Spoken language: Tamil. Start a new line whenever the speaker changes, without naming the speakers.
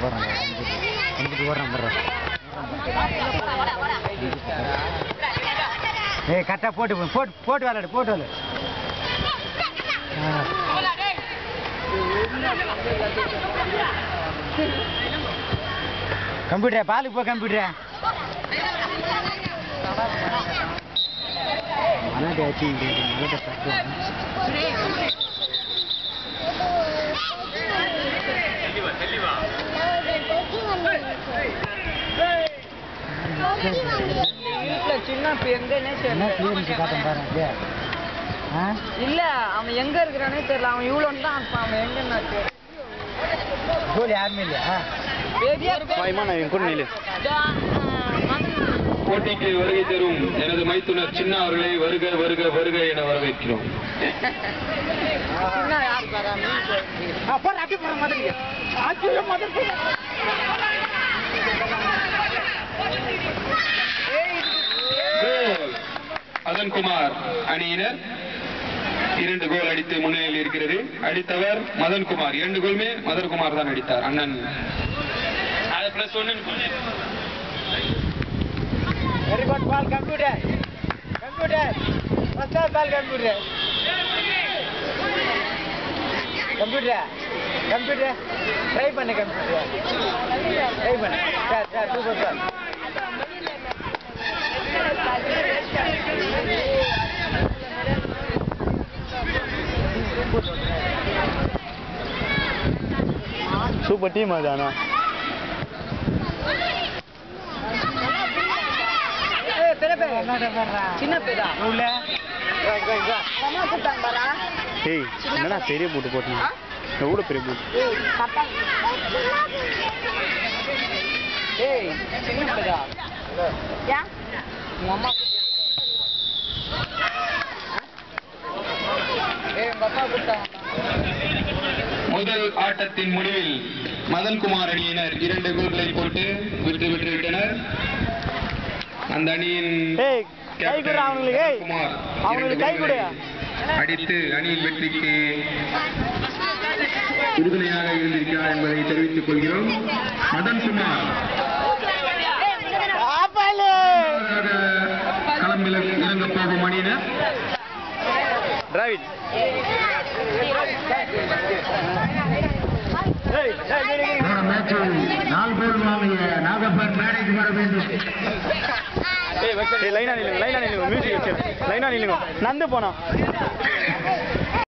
போடுறேன் கம்பிட்டு ஓடுறேன் போடுறேன் ஏய் கரெக்டாக போட்டு போ- போட்டு போட்டு விளாடு போட்டு விளாடு ஆ. கம்ப்யூட்டர் பாலுக்கு போ கம்ப்யூட்டர் மலாட்டி ஆச்சு மலாட்டை சாப்பிட்டு
வீட்டுல சின்ன இப்ப எங்கன்னே
என்ன
தெரியல
கிளியரன்ஸ் காட்டும் பாருங்க அப்படியே ஆ
இல்ல அவன் எங்க இருக்கிறானே தெரியல அவன் இவ்வளோன்னு தான் இருப்பான் அவன் எங்கன்னா தெரியல
கோலி யாருமே இல்லையா
போட்டிக்கு வருகை தரும் எனது மைத்துனர் சின்ன அவர்களை வருக வருக வருக என வரவேற்கிறோம்
சின்ன யார் பாரா
போற அப்படி போற மாதிரி ஆச்சரியம் மாதிரி
கோல் அதன்குமார் அணியினர் இரண்டு கோல் அடித்து முன்னிலையில் இருக்கிறது அடித்தவர் மதன்குமார் இரண்டு கோலுமே மதன்குமார் தான் அடித்தார் அண்ணன் அது பிளஸ் ஒன்னு
very good ball computer computer first of ball computer computer computer try பண்ணு கம்ப்யூட்டர் ட்ரை பண்ணு sir sir super sir
super team அது ஆனா
சின்ன பேரா
உள்ள
அம்மா கூப்பிட்டாங்க பாரா
ஏய் என்னடா பெரிய போட்டு போட்டீங்க எவ்வளோ பெரிய போட்டு
ஏய் சின்ன பேரா உங்க அம்மா ஏய் உங்க அப்பா கூப்பிட்டாங்க
முதல் ஆட்டத்தின் முடிவில் மதன்குமார் அணியினர் இரண்டு கோல்களை போட்டு வெற்றி பெற்று விட்டனர் அந்த அணியின்
ஏய் கை
கேப்டன்
கொடு அவங்களுக்கு ஏய்
மதன்குமார்
அவங்களுக்கு
இரண்டு
கை கொடு
கோல்களை அடித்து அணியின் வெற்றிக்கு உறுதுணையாக இருந்திருக்கிறார் என்பதை தெரிவித்துக் கொள்கிறோம் மதன்குமார் களமில் இறங்க போகும் அணியினர்
டிராவிட்
போன மேட்சில் நாலு கோல் வாங்கிய நாகப்பன் மேடைக்கு வர வேண்டும்
ஏய் லைனா நில்லுங்க லைனா நில்லுங்க மியூசிக் வச்சு லைனா நில்லுங்க நந்து போனோம்